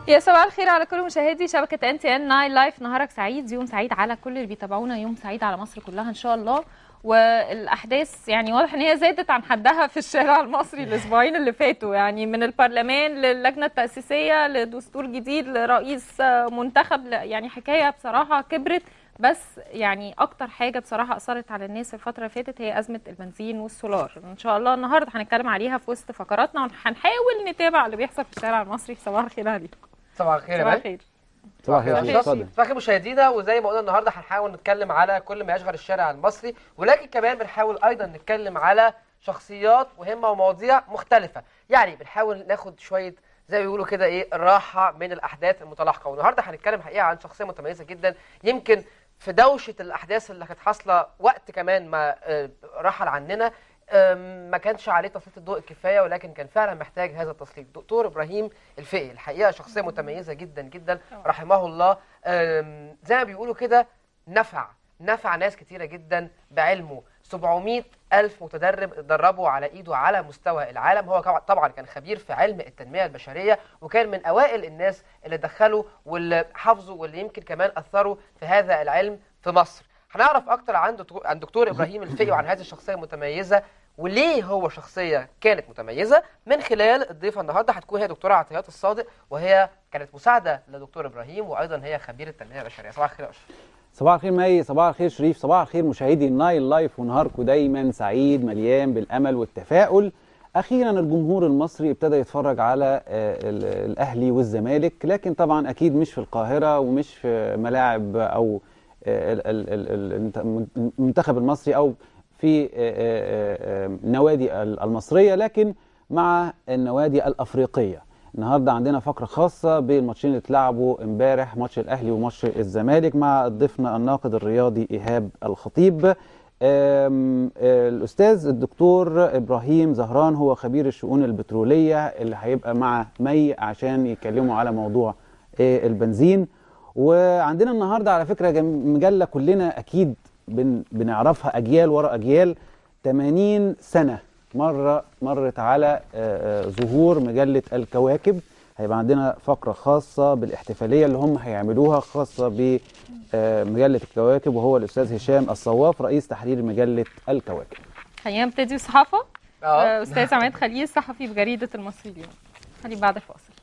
يا صباح الخير على كل مشاهدي شبكة ان تي ان ناين لايف نهارك سعيد يوم سعيد على كل اللي بيتابعونا يوم سعيد على مصر كلها ان شاء الله والاحداث يعني واضح ان هي زادت عن حدها في الشارع المصري الاسبوعين اللي فاتوا يعني من البرلمان للجنه التاسيسيه لدستور جديد لرئيس منتخب يعني حكايه بصراحه كبرت بس يعني اكتر حاجه بصراحه اثرت على الناس الفتره اللي فاتت هي ازمه البنزين والسولار ان شاء الله النهارده هنتكلم عليها في وسط فقراتنا وهنحاول نتابع اللي بيحصل في الشارع المصري صباح الخير عليكم صباح الخير صباح يا الخير صباح الخير الخير اتفضل صباح الخير مشاهدينا وزي ما قلنا النهارده هنحاول نتكلم على كل ما يشغل الشارع المصري ولكن كمان بنحاول ايضا نتكلم على شخصيات مهمه ومواضيع مختلفه يعني بنحاول ناخد شويه زي ما بيقولوا كده ايه راحه من الاحداث المتلاحقه والنهارده هنتكلم حقيقه عن شخصيه متميزه جدا يمكن في دوشه الاحداث اللي كانت حاصله وقت كمان ما آه، رحل عننا آم، ما كانش عليه تسليط الضوء الكفايه ولكن كان فعلا محتاج هذا التسليط دكتور ابراهيم الفقي الحقيقه شخصيه متميزه جدا جدا رحمه الله آم، زي ما بيقولوا كده نفع نفع ناس كتيره جدا بعلمه 700 ألف متدرب اتدربوا على إيده على مستوى العالم هو كوا- طبعا كان خبير في علم التنمية البشرية وكان من أوائل الناس اللي دخلوا واللي حافظوا واللي يمكن كمان أثروا في هذا العلم في مصر هنعرف أكتر عن دكتور, عن دكتور إبراهيم الفقي وعن هذه الشخصية المتميزة وليه هو شخصية كانت متميزة من خلال الضيفة النهاردة هتكون هي دكتورة عطيات الصادق وهي كانت مساعدة لدكتور إبراهيم وأيضا هي خبيرة التنمية البشرية صباح الخير يا أشرف صباح الخير مي صباح الخير شريف صباح الخير مشاهدي النايل لايف ونهاركم دايما سعيد مليان بالامل والتفاؤل اخيرا الجمهور المصري ابتدى يتفرج على آه، ال- الاهلي والزمالك لكن طبعا اكيد مش في القاهره ومش في ملاعب او آه، ال- ال- ال- ال- المنتخب المصري او في آه، آه، آه، النوادي المصريه لكن مع النوادي الافريقيه النهارده عندنا فقره خاصه بالماتشين اللي اتلعبوا امبارح ماتش الاهلي وماتش الزمالك مع ضيفنا الناقد الرياضي ايهاب الخطيب أم، آه، الاستاذ الدكتور ابراهيم زهران هو خبير الشؤون البتروليه اللي هيبقى مع مي عشان يتكلموا على موضوع آه، البنزين وعندنا النهارده على فكره جم- مجله كلنا اكيد بن بنعرفها اجيال ورا اجيال 80 سنه مره مرت على آه، آه، ظهور مجله الكواكب هيبقى عندنا فقره خاصه بالاحتفاليه اللي هم هيعملوها خاصه بمجله الكواكب وهو الاستاذ هشام الصواف رئيس تحرير مجله الكواكب خلينا نبتدي الصحافه اه استاذ عماد خليل صحفي بجريده المصري اليوم خلي بعد الفاصل